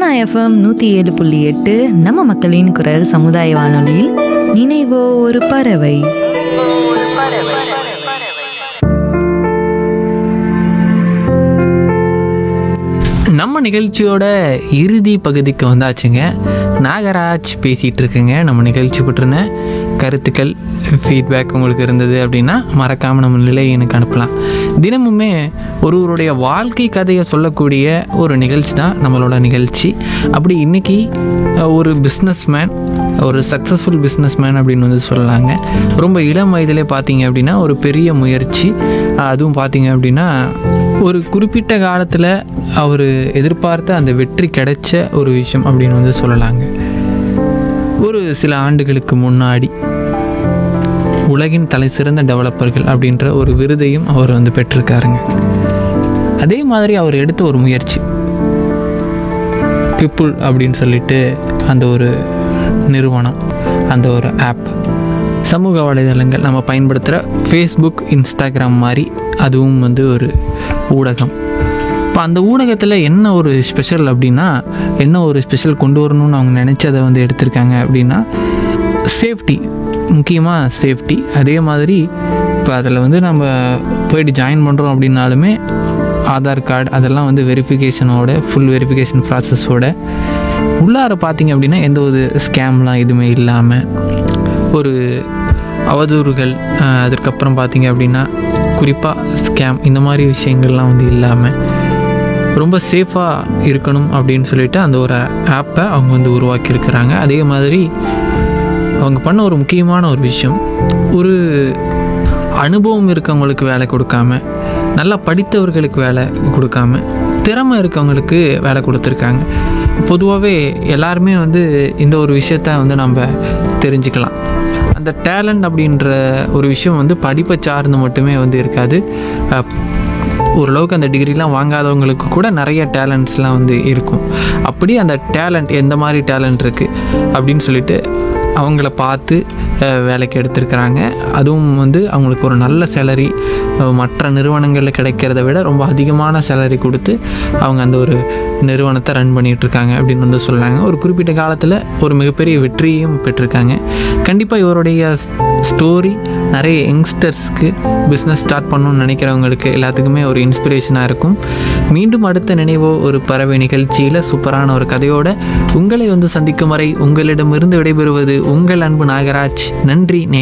Sona FM நூற்றி ஏழு புள்ளி எட்டு நம்ம மக்களின் குரல் சமுதாய வானொலியில் நினைவோ ஒரு பறவை நம்ம நிகழ்ச்சியோட இறுதி பகுதிக்கு வந்தாச்சுங்க நாகராஜ் பேசிகிட்டு இருக்குங்க நம்ம நிகழ்ச்சி பற்றின கருத்துக்கள் ஃபீட்பேக் உங்களுக்கு இருந்தது அப்படின்னா மறக்காமல் நம்ம நிலையை எனக்கு அனுப்பலாம் தினமுமே ஒருவருடைய வாழ்க்கை கதையை சொல்லக்கூடிய ஒரு நிகழ்ச்சி தான் நம்மளோட நிகழ்ச்சி அப்படி இன்றைக்கி ஒரு பிஸ்னஸ்மேன் ஒரு சக்ஸஸ்ஃபுல் பிஸ்னஸ்மேன் அப்படின்னு வந்து சொல்லலாங்க ரொம்ப இளம் வயதிலே பார்த்தீங்க அப்படின்னா ஒரு பெரிய முயற்சி அதுவும் பார்த்தீங்க அப்படின்னா ஒரு குறிப்பிட்ட காலத்தில் அவர் எதிர்பார்த்த அந்த வெற்றி கிடைச்ச ஒரு விஷயம் அப்படின்னு வந்து சொல்லலாங்க ஒரு சில ஆண்டுகளுக்கு முன்னாடி உலகின் தலை சிறந்த டெவலப்பர்கள் அப்படின்ற ஒரு விருதையும் அவர் வந்து பெற்றிருக்காருங்க அதே மாதிரி அவர் எடுத்த ஒரு முயற்சி பிப்புள் அப்படின்னு சொல்லிட்டு அந்த ஒரு நிறுவனம் அந்த ஒரு ஆப் சமூக வலைதளங்கள் நம்ம பயன்படுத்துகிற ஃபேஸ்புக் இன்ஸ்டாகிராம் மாதிரி அதுவும் வந்து ஒரு ஊடகம் இப்போ அந்த ஊடகத்தில் என்ன ஒரு ஸ்பெஷல் அப்படின்னா என்ன ஒரு ஸ்பெஷல் கொண்டு வரணும்னு அவங்க நினச்சதை வந்து எடுத்திருக்காங்க அப்படின்னா சேஃப்டி முக்கியமாக சேஃப்டி அதே மாதிரி இப்போ அதில் வந்து நம்ம போயிட்டு ஜாயின் பண்ணுறோம் அப்படின்னாலுமே ஆதார் கார்டு அதெல்லாம் வந்து வெரிஃபிகேஷனோட ஃபுல் வெரிஃபிகேஷன் ப்ராசஸோட உள்ளார பார்த்தீங்க அப்படின்னா எந்த ஒரு ஸ்கேம்லாம் எதுவுமே இல்லாமல் ஒரு அவதூறுகள் அஹ், அதற்கப்புறம் பார்த்தீங்க அப்படின்னா குறிப்பாக ஸ்கேம் இந்த மாதிரி விஷயங்கள்லாம் வந்து இல்லாமல் ரொம்ப சேஃபாக இருக்கணும் அப்படின்னு சொல்லிட்டு அந்த ஒரு ஆப்பை அவங்க வந்து உருவாக்கியிருக்கிறாங்க அதே மாதிரி அவங்க பண்ண ஒரு முக்கியமான ஒரு விஷயம் ஒரு அனுபவம் இருக்கவங்களுக்கு வேலை கொடுக்காம நல்லா படித்தவர்களுக்கு வேலை கொடுக்காம திறமை இருக்கவங்களுக்கு வேலை கொடுத்துருக்காங்க பொதுவாகவே எல்லாருமே வந்து இந்த ஒரு விஷயத்த வந்து நம்ம தெரிஞ்சுக்கலாம் அந்த டேலண்ட் அப்படின்ற ஒரு விஷயம் வந்து படிப்பை சார்ந்து மட்டுமே வந்து இருக்காது அஹ், ஓரளவுக்கு அந்த டிகிரிலாம் வாங்காதவங்களுக்கு கூட நிறைய டேலண்ட்ஸ்லாம் வந்து இருக்கும் அப்படி அந்த டேலண்ட் எந்த மாதிரி டேலண்ட் இருக்குது அப்படின்னு சொல்லிட்டு அவங்கள பார்த்து அஹ், வேலைக்கு எடுத்திருக்கிறாங்க அதுவும் வந்து அவங்களுக்கு ஒரு நல்ல சேலரி மற்ற நிறுவனங்களில் கிடைக்கிறத விட ரொம்ப அதிகமான சேலரி கொடுத்து அவங்க அந்த ஒரு நிறுவனத்தை ரன் பண்ணிட்டு இருக்காங்க அப்படின்னு வந்து சொல்லாங்க ஒரு குறிப்பிட்ட காலத்தில் ஒரு மிகப்பெரிய வெற்றியும் பெற்றிருக்காங்க கண்டிப்பாக இவருடைய ஸ்டோரி நிறைய யங்ஸ்டர்ஸ்க்கு பிஸ்னஸ் ஸ்டார்ட் பண்ணணும்னு நினைக்கிறவங்களுக்கு எல்லாத்துக்குமே ஒரு இன்ஸ்பிரேஷனாக இருக்கும் மீண்டும் அடுத்த நினைவோ ஒரு பறவை நிகழ்ச்சியில் சூப்பரான ஒரு கதையோட உங்களை வந்து சந்திக்கும் வரை உங்களிடமிருந்து விடைபெறுவது உங்கள் அன்பு நாகராஜ் நன்றி நே